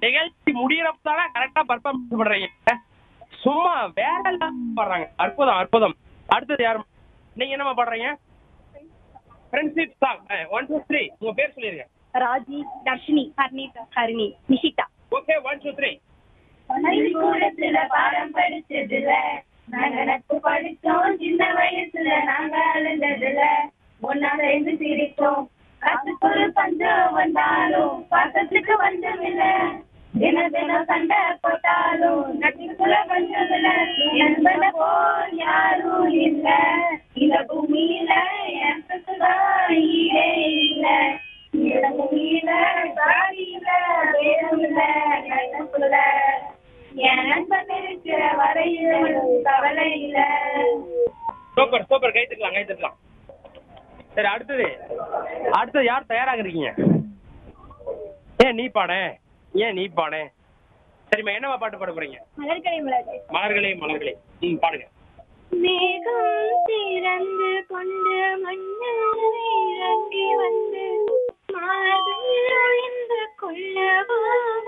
நிகழ்ச்சி முடியறப்ப தானே கரெக்டா பர்ஃபார்மன்ஸ் பண்றீங்க சும்மா வேற எல்லாம் பாடுறாங்க அற்புதம் அற்புதம் அடுத்தது யாரு நீங்க என்னமா பாடுறீங்க friendship song one two three உங்க பேர் சொல்லிருங்க Raji Dharshini Harnitha Harini Nishitha okay one two three பள்ளிக்கூடத்துல பாடம் படிச்சதுல நாங்க நட்பு படிச்சோம் சின்ன வயசுல நாங்க அழுந்ததுல ஒன்னா சேர்ந்து சிரிச்சோம் காசுக்குள்ள பஞ்சம் வந்தாலும் பாசத்துக்கு பஞ்சம் இல்ல தின தினம் சண்டை போட்டாலும் நட்புக்குள்ள பஞ்சம் இல்ல என்பத போல் யாரும் இல்ல இந்த பூமியில எனக்குதான் ஈடே இல்ல இந்த பூமியில சாதி இல்ல வேறும் இல்ல நட்புல என் நண்பன் இருக்கிற வரையில கவலை இல்ல சூப்பர் சூப்பர் கை தட்டலாம் கை தட்டலாம் சரி அடுத்தது அடுத்தது யார் தயாராக இருக்கீங்க ஏன் நீ பாட ஏன் நீ பாட சரிம்மா என்னவா பாட்டு பாட போறீங்க மலர்கலை மலர்கலை மலர்களே மலர்களே ம் பாடுங்க மேகம் திறந்து கொண்டு மண்ணில் இறங்கி வந்து மார்பில் ஒழிந்து கொள்ளவா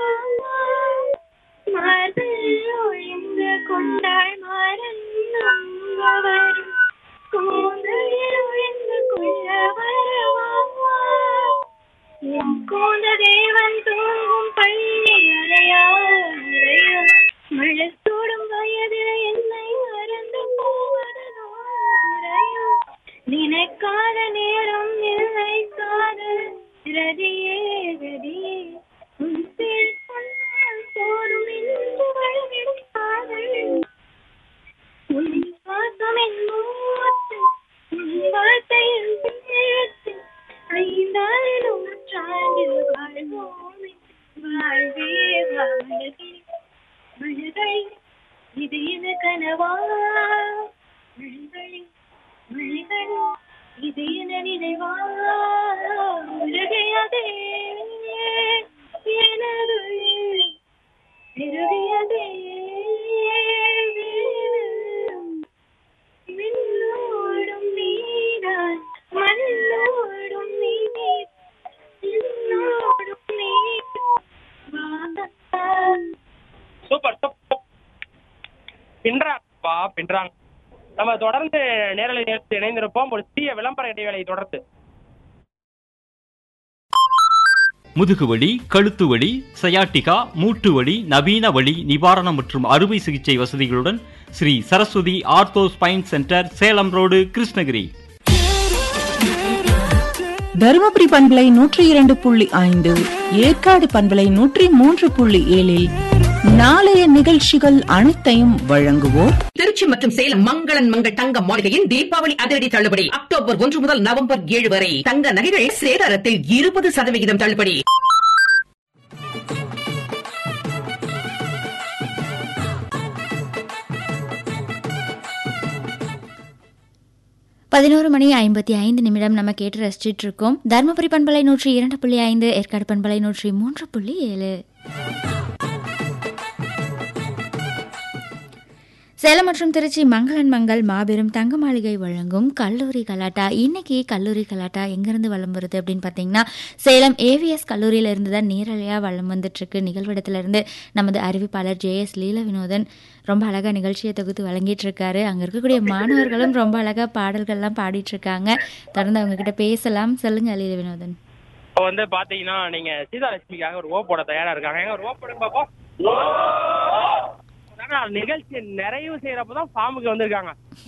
மார்பில் ஒழிந்து கொண்டாள் மாறன் வரும் கூந்தலில் ஒழிந்து கொள்ள வரவா என் கூந்த தேவன் தூங்கும் பள்ளி அறையா அறையா மழை சூடும் வயதில் என்னை மறந்து போவதோ உரையோ நினைக்காத நேரம் இல்லை காதல் ரதியே ரதியே உன் பேர் சொன்னால் போதும் என்று வழிவிடும் காதல் உன் சுவாசம் என் மூச்சு உன் வார்த்தையில் பேச்சு ஐந்தாறு நூற்றாண்டு வாழ்வோமே வாழ்வே வாழ்கை மழை இது இது கனவா மழை மழை இது என நினைவா உலகையதே எனது திருடியதே மின்னோடும் நீதான் மண்ணோடும் நீர் என்னோடும் நீர் வா சூப்பர் சூப்பர் பின்றாங்கப்பா பின்றாங்க நம்ம தொடர்ந்து நேரலை நிகழ்ச்சி இணைந்திருப்போம் ஒரு சிறிய விளம்பர இடைவேளை தொடர்ந்து முதுகுவலி கழுத்து வலி சயாட்டிகா மூட்டு வலி நவீன வலி நிவாரணம் மற்றும் அறுவை சிகிச்சை வசதிகளுடன் Sri Saraswathi ortho spine centre Salem road Krishnagiri Dharmapuri பண்பலை நூற்றி இரண்டு புள்ளி ஐந்து ஏற்காடு பண்பலை நூற்றி மூன்று புள்ளி ஏழில் நாளைய நிகழ்ச்சிகள் அனைத்தையும் வழங்குவோர் திருச்சி மற்றும் சேலம் மங்களன் மங்கள் தங்க மாளிகையின் தீபாவளி அதிரடி தள்ளுபடி அக்டோபர் ஒன்று முதல் நவம்பர் ஏழு வரை தங்க நகைகள் சேதாரத்தில் இருபது சதவிகிதம் தள்ளுபடி பதினோரு மணி ஐம்பத்தி ஐந்து நிமிடம் நம்ம கேட்டு ரசிச்சிட்டு இருக்கோம் தருமபுரி பண்பலை நூற்றி இரண்டு புள்ளி ஐந்து ஏற்காடு பண்பலை நூற்றி மூன்று புள்ளி ஏழு சேலம் மற்றும் திருச்சி மங்களன் மங்கள் மாபெரும் தங்க மாளிகை வழங்கும் கல்லூரி கலாட்டா இன்னைக்கு கல்லூரி கலாட்டா எங்கேருந்து வலம் வருது அப்படின்னு பார்த்தீங்கன்னா சேலம் ஏவிஎஸ் கல்லூரியில இருந்து தான் நேரலையாக வலம் வந்துட்டு இருக்கு நிகழ்விடத்துல இருந்து நமது அறிவிப்பாளர் ஜே எஸ் லீல வினோதன் ரொம்ப அழகா நிகழ்ச்சியை தொகுத்து வழங்கிட்டு இருக்காரு அங்க இருக்கக்கூடிய மாணவர்களும் ரொம்ப அழகா பாடல்கள்லாம் பாடிட்டு இருக்காங்க தொடர்ந்து அவங்க கிட்ட பேசலாம் சொல்லுங்க லீல வினோதன் இப்போ வந்து பாத்தீங்கன்னா நீங்க சீதாலட்சுமிக்காக ஒரு ஓ போட தயாரா இருக்காங்க எங்க ஒரு ஓ போடுங்க பாப்போம் நிகழ்ச்சி நிறைவு செய்யறப்பதான் ஃபார்முக்கு வந்திருக்காங்க